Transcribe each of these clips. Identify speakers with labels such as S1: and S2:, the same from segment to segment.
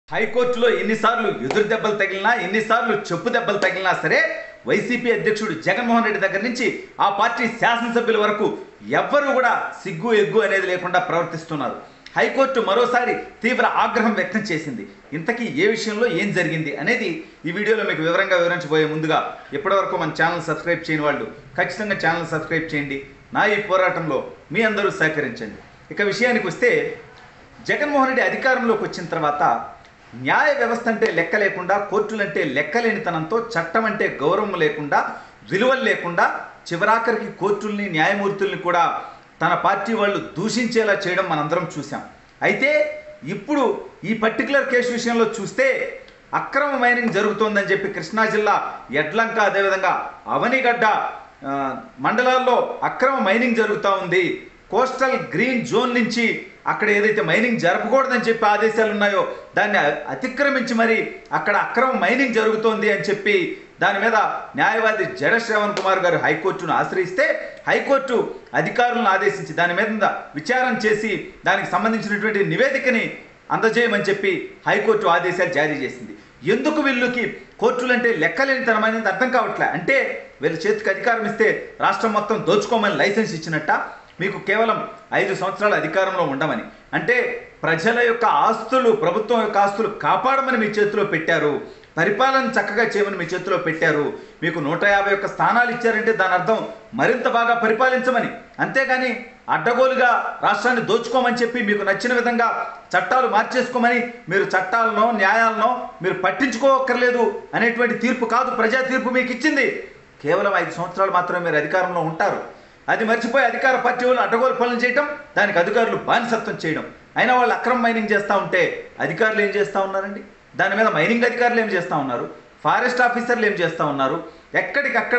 S1: హైకోర్టులో ఎన్నిసార్లు ఎదురు దెబ్బలు తగిలినా ఎన్నిసార్లు చెప్పు దెబ్బలు తగిలినా సరే వైసీపీ అధ్యక్షుడు జగన్మోహన్ రెడ్డి దగ్గర నుంచి ఆ పార్టీ శాసనసభ్యుల వరకు ఎవ్వరూ కూడా సిగ్గు ఎగ్గు అనేది లేకుండా ప్రవర్తిస్తున్నారు హైకోర్టు మరోసారి తీవ్ర ఆగ్రహం వ్యక్తం చేసింది ఇంతకీ ఏ విషయంలో ఏం జరిగింది అనేది ఈ వీడియోలో మీకు వివరంగా వివరించబోయే ముందుగా ఇప్పటివరకు మన ఛానల్ సబ్స్క్రైబ్ చేయని వాళ్ళు ఖచ్చితంగా ఛానల్ సబ్స్క్రైబ్ చేయండి నా ఈ పోరాటంలో మీ అందరూ సహకరించండి ఇక విషయానికి వస్తే జగన్మోహన్ రెడ్డి అధికారంలోకి వచ్చిన తర్వాత న్యాయ వ్యవస్థ అంటే లెక్క లేకుండా కోర్టులంటే లెక్కలేనితనంతో చట్టం అంటే గౌరవం లేకుండా విలువలు లేకుండా చివరాఖరికి కోర్టుల్ని న్యాయమూర్తుల్ని కూడా తన పార్టీ వాళ్ళు దూషించేలా చేయడం మనందరం చూసాం అయితే ఇప్పుడు ఈ పర్టికులర్ కేసు విషయంలో చూస్తే అక్రమ మైనింగ్ జరుగుతోందని చెప్పి కృష్ణా జిల్లా ఎడ్లంక అదేవిధంగా అవనిగడ్డ ఆ, మండలాల్లో అక్రమ మైనింగ్ జరుగుతూ ఉంది కోస్టల్ గ్రీన్ జోన్ నుంచి అక్కడ ఏదైతే మైనింగ్ జరపకూడదని చెప్పి ఆదేశాలు ఉన్నాయో దాన్ని అతిక్రమించి మరి అక్కడ అక్రమ మైనింగ్ జరుగుతోంది అని చెప్పి దాని మీద న్యాయవాది జడ శ్రవణ్ కుమార్ గారు హైకోర్టును ఆశ్రయిస్తే హైకోర్టు అధికారులను ఆదేశించి దాని మీద విచారణ చేసి దానికి సంబంధించినటువంటి నివేదికని అందజేయమని చెప్పి హైకోర్టు ఆదేశాలు జారీ చేసింది ఎందుకు వీళ్ళకి కోర్టులంటే లెక్కలేనితనం అనేది అర్థం కావట్లే అంటే వీళ్ళ చేతికి అధికారం ఇస్తే రాష్ట్రం మొత్తం దోచుకోమని లైసెన్స్ ఇచ్చినట్ట మీకు కేవలం ఐదు సంవత్సరాల అధికారంలో ఉండమని అంటే ప్రజల యొక్క ఆస్తులు ప్రభుత్వం యొక్క ఆస్తులు కాపాడమని మీ చేతిలో పెట్టారు పరిపాలన చక్కగా చేయమని మీ చేతిలో పెట్టారు మీకు నూట యాభై ఒక్క స్థానాలు ఇచ్చారంటే దాని అర్థం మరింత బాగా పరిపాలించమని అంతేగాని అడ్డగోలుగా రాష్ట్రాన్ని దోచుకోమని చెప్పి మీకు నచ్చిన విధంగా చట్టాలు మార్చేసుకోమని మీరు చట్టాలనో న్యాయాలనో మీరు పట్టించుకోక్కర్లేదు అనేటువంటి తీర్పు కాదు ప్రజా తీర్పు మీకు ఇచ్చింది కేవలం ఐదు సంవత్సరాలు మాత్రమే మీరు అధికారంలో ఉంటారు అది మర్చిపోయి అధికార పార్టీ వాళ్ళు అడ్డగోలు పనులు చేయటం దానికి అధికారులు బానిసత్వం చేయడం అయినా వాళ్ళు అక్రమ మైనింగ్ చేస్తూ ఉంటే అధికారులు ఏం చేస్తూ ఉన్నారండి దాని మీద మైనింగ్ అధికారులు ఏం చేస్తూ ఉన్నారు ఫారెస్ట్ ఆఫీసర్లు ఏం చేస్తూ ఉన్నారు ఎక్కడికక్కడ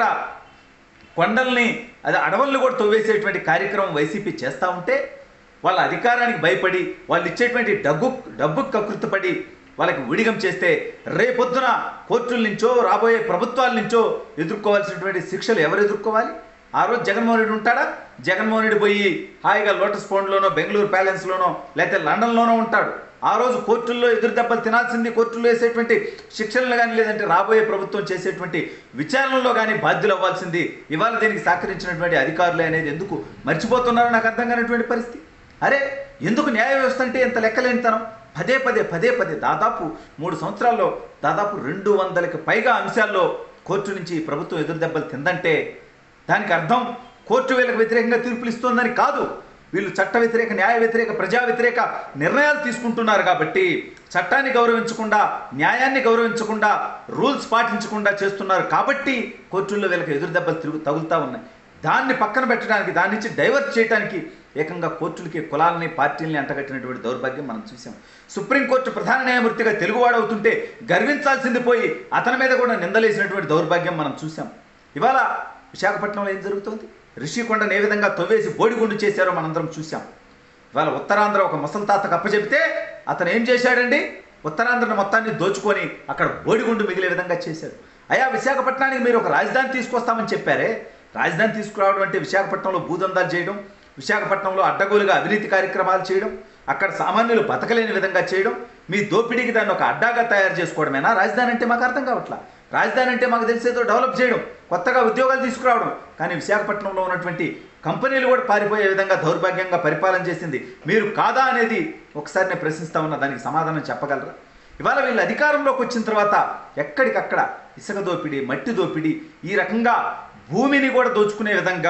S1: కొండల్ని అది అడవులను కూడా తవ్వేసేటువంటి కార్యక్రమం వైసీపీ చేస్తూ ఉంటే వాళ్ళ అధికారానికి భయపడి వాళ్ళు ఇచ్చేటువంటి డబ్బు డబ్బు కకృతపడి వాళ్ళకి విడిగం చేస్తే రేపొద్దున కోర్టుల నుంచో రాబోయే ప్రభుత్వాల నుంచో ఎదుర్కోవాల్సినటువంటి శిక్షలు ఎవరు ఎదుర్కోవాలి ఆ రోజు జగన్మోహన్ రెడ్డి ఉంటాడా జగన్మోహన్ రెడ్డి పోయి హాయిగా లోటస్ పౌండ్లోనో బెంగళూరు ప్యాలెన్స్లోనో లేకపోతే లండన్లోనో ఉంటాడు ఆ రోజు కోర్టుల్లో ఎదురు దెబ్బలు తినాల్సింది కోర్టుల్లో వేసేటువంటి శిక్షణలు కానీ లేదంటే రాబోయే ప్రభుత్వం చేసేటువంటి విచారణలో కానీ బాధ్యులు అవ్వాల్సింది ఇవాళ దీనికి సహకరించినటువంటి అధికారులే అనేది ఎందుకు మర్చిపోతున్నారో నాకు అర్థం కానటువంటి పరిస్థితి అరే ఎందుకు న్యాయ వ్యవస్థ అంటే ఎంత లెక్కలేనితనం పదే పదే పదే పదే దాదాపు మూడు సంవత్సరాల్లో దాదాపు రెండు వందలకి పైగా అంశాల్లో కోర్టు నుంచి ప్రభుత్వం ఎదురు దెబ్బలు తిందంటే దానికి అర్థం కోర్టు వీళ్ళకి వ్యతిరేకంగా తీర్పులు ఇస్తోందని కాదు వీళ్ళు చట్ట వ్యతిరేక న్యాయ వ్యతిరేక ప్రజా వ్యతిరేక నిర్ణయాలు తీసుకుంటున్నారు కాబట్టి చట్టాన్ని గౌరవించకుండా న్యాయాన్ని గౌరవించకుండా రూల్స్ పాటించకుండా చేస్తున్నారు కాబట్టి కోర్టుల్లో వీళ్ళకి ఎదురు దెబ్బలు తిరుగు తగులుతూ ఉన్నాయి దాన్ని పక్కన పెట్టడానికి దాని నుంచి డైవర్ట్ చేయడానికి ఏకంగా కోర్టులకి కులాలని పార్టీలని అంటగట్టినటువంటి దౌర్భాగ్యం మనం చూసాం సుప్రీంకోర్టు ప్రధాన న్యాయమూర్తిగా తెలుగువాడు అవుతుంటే గర్వించాల్సింది పోయి అతని మీద కూడా నిందలేసినటువంటి దౌర్భాగ్యం మనం చూసాం ఇవాళ విశాఖపట్నంలో ఏం జరుగుతోంది రిషికొండను ఏ విధంగా తవ్వేసి బోడిగుండు చేశారో మనందరం చూసాం ఇవాళ ఉత్తరాంధ్ర ఒక ముసలి తాతకు అప్పచెబితే అతను ఏం చేశాడండి ఉత్తరాంధ్రను మొత్తాన్ని దోచుకొని అక్కడ బోడిగుండు మిగిలే విధంగా చేశాడు అయా విశాఖపట్నానికి మీరు ఒక రాజధాని తీసుకొస్తామని చెప్పారే రాజధాని తీసుకురావడం అంటే విశాఖపట్నంలో భూదందాలు చేయడం విశాఖపట్నంలో అడ్డగోలుగా అవినీతి కార్యక్రమాలు చేయడం అక్కడ సామాన్యులు బతకలేని విధంగా చేయడం మీ దోపిడీకి దాన్ని ఒక అడ్డాగా తయారు చేసుకోవడమేనా రాజధాని అంటే మాకు అర్థం కావట్లా రాజధాని అంటే మాకు తెలిసేదో డెవలప్ చేయడం కొత్తగా ఉద్యోగాలు తీసుకురావడం కానీ విశాఖపట్నంలో ఉన్నటువంటి కంపెనీలు కూడా పారిపోయే విధంగా దౌర్భాగ్యంగా పరిపాలన చేసింది మీరు కాదా అనేది ఒకసారి నేను ప్రశ్నిస్తా ఉన్నా దానికి సమాధానం చెప్పగలరా ఇవాళ వీళ్ళు అధికారంలోకి వచ్చిన తర్వాత ఎక్కడికక్కడ ఇసుక దోపిడీ మట్టి దోపిడీ ఈ రకంగా భూమిని కూడా దోచుకునే విధంగా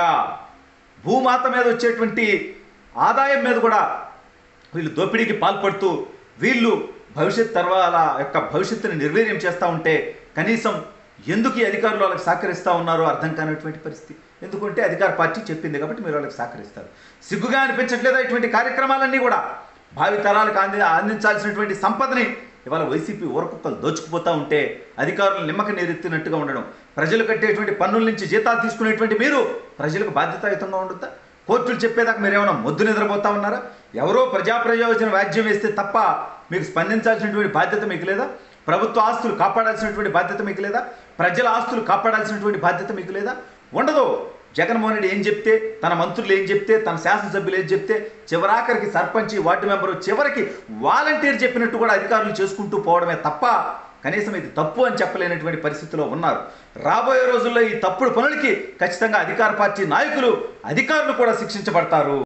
S1: భూమాత మీద వచ్చేటువంటి ఆదాయం మీద కూడా వీళ్ళు దోపిడీకి పాల్పడుతూ వీళ్ళు భవిష్యత్ తర్వాల యొక్క భవిష్యత్తుని నిర్వీర్యం చేస్తూ ఉంటే కనీసం ఎందుకు ఈ అధికారులు వాళ్ళకి సహకరిస్తూ ఉన్నారో అర్థం కానటువంటి పరిస్థితి ఎందుకంటే అధికార పార్టీ చెప్పింది కాబట్టి మీరు వాళ్ళకి సహకరిస్తారు సిగ్గుగా అనిపించట్లేదా ఇటువంటి కార్యక్రమాలన్నీ కూడా భావి తరాలకు అంది అందించాల్సినటువంటి సంపదని ఇవాళ వైసీపీ ఊరకుక్కలు దోచుకుపోతూ ఉంటే అధికారులు నిమ్మక నీరెత్తినట్టుగా ఉండడం ప్రజలు కట్టేటువంటి పన్నుల నుంచి జీతాలు తీసుకునేటువంటి మీరు ప్రజలకు బాధ్యతాయుతంగా ఉండొద్దా కోర్టులు చెప్పేదాకా మీరు ఏమైనా మొద్దు నిద్రపోతా ఉన్నారా ఎవరో ప్రజా ప్రయోజన వ్యాజ్యం వేస్తే తప్ప మీకు స్పందించాల్సినటువంటి బాధ్యత మీకు లేదా ప్రభుత్వ ఆస్తులు కాపాడాల్సినటువంటి బాధ్యత మీకు లేదా ప్రజల ఆస్తులు కాపాడాల్సినటువంటి బాధ్యత మీకు లేదా ఉండదు జగన్మోహన్ రెడ్డి ఏం చెప్తే తన మంత్రులు ఏం చెప్తే తన శాసనసభ్యులు ఏం చెప్తే చివరాఖరికి సర్పంచ్ వార్డు మెంబరు చివరికి వాలంటీర్ చెప్పినట్టు కూడా అధికారులు చేసుకుంటూ పోవడమే తప్ప కనీసం ఇది తప్పు అని చెప్పలేనటువంటి పరిస్థితిలో ఉన్నారు రాబోయే రోజుల్లో ఈ తప్పుడు పనులకి ఖచ్చితంగా అధికార పార్టీ నాయకులు అధికారులు కూడా శిక్షించబడతారు